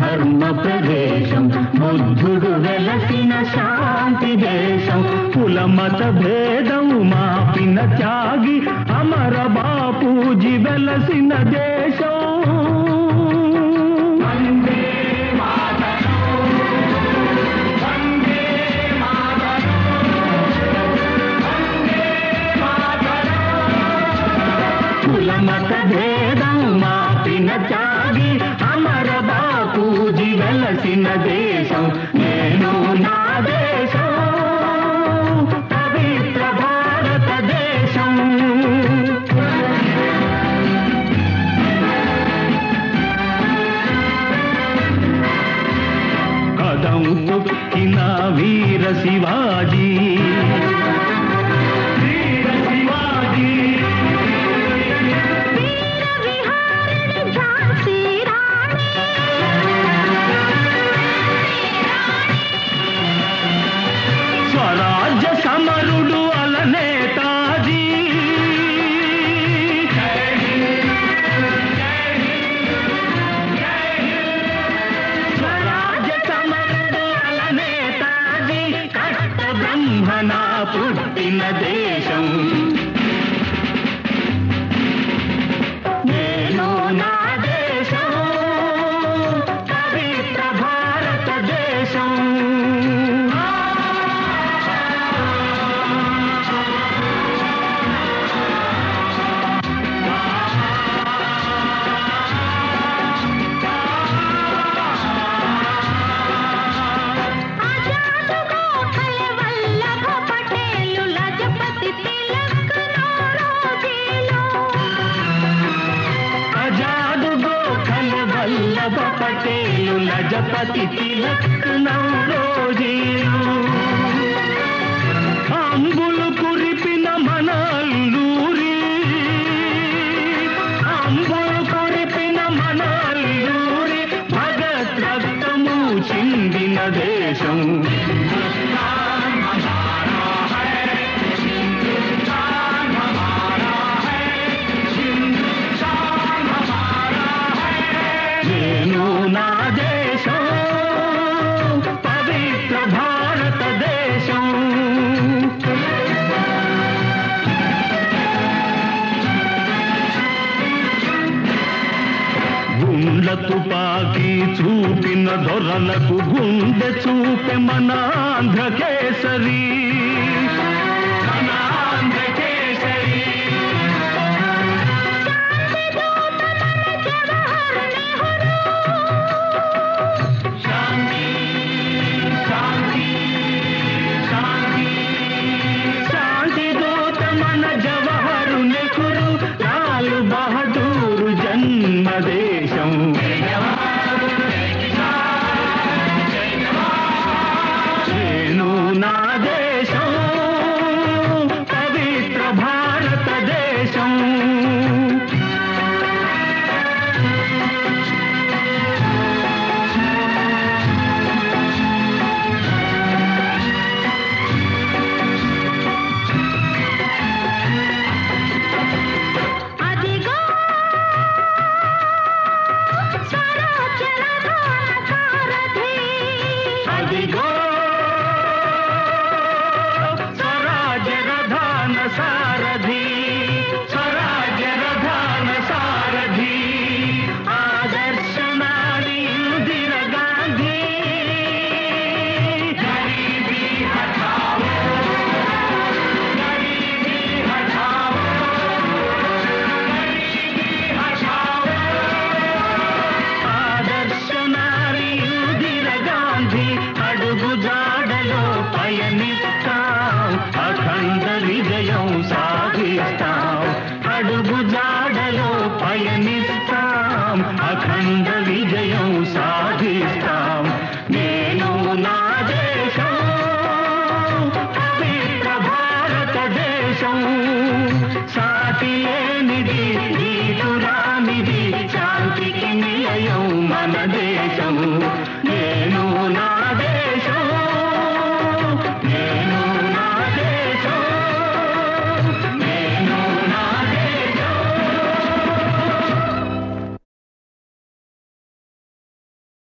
ధర్మ ప్రదేశం బుద్ధుడు వెలసిన శాంతి దేశం కులమత భేదం మాపిన త్యాగి అమర బాపూజీ వెలసిన దేశం వందే మాతరం వందే మాతరం వందే మాతరం కులమత భేదం మాపిన త్యాగి అమర బాపూజీ వెలసిన దేశం నేను నా దేశం పవిత్ర భారతదేశం కదం తొక్కిన వీర శివాజీ వీర శివాజీ వీర విహారిణి ఝాన్సీ రాణి స్వరాజ్య సమరుడు అల నేతాజీ స్వరాజ్య సమరుడు అల నేతాజీ కష్ట బ్రహ్మణ పుట్టిన దేశం నేను నా దేశం పవిత్ర భారతదేశం ఆజాద్ గోఖలే వల్లభ పటేలు లజపతి తిలక్ నౌరోజీలు ఆజాదు గోఖల వల్లభ పటేలు లజపతి తిలక్ నౌరోజీలు అంబులు కురిపిన మన అల్లూరి అంబులు కురిపిన మన అల్లూరి భగత్ రక్తము చిందిన దేశం నేను నా దేశం పవిత్ర భారతదేశం గుండ్ల తుపాకీ చూపిన దొరలకు గుండె చూపె మన ఆంధ్ర కేసరి మన ఆంధ్ర కేసరి శాంతి శాంతి శాంతి శాంతి దూత మన జవహరు నెహ్రు లాల్ బహదూర్ జన్మదేశం నేను నా దేశం పవిత్ర భారతదేశం అదిగో స్వరాజ్య రథాల సారథి అదిగో స్వరాజ్య రథాన సారథి స్వరాజ్య రథాన సారథి ఆదర్శ నాడి ఇందిర గాంధీ గరీబీ హఠావో గరీబీ హఠావో గరీబీ హఠావో ఆదర్శ నారి ఇందిర గాంధీ అడుగు జాడలో పయనిస్తాం అఖండ విజయం సాధిస్తాం అడుగు జాడలో పయనిస్తాం అఖండ విజయం సాధిస్తాం నేను నా దేశం పవిత్ర భారతదేశం సాటి లేనిది నీతురానిది శాంతికి నిలయం మన దేశం నేను నా దేశం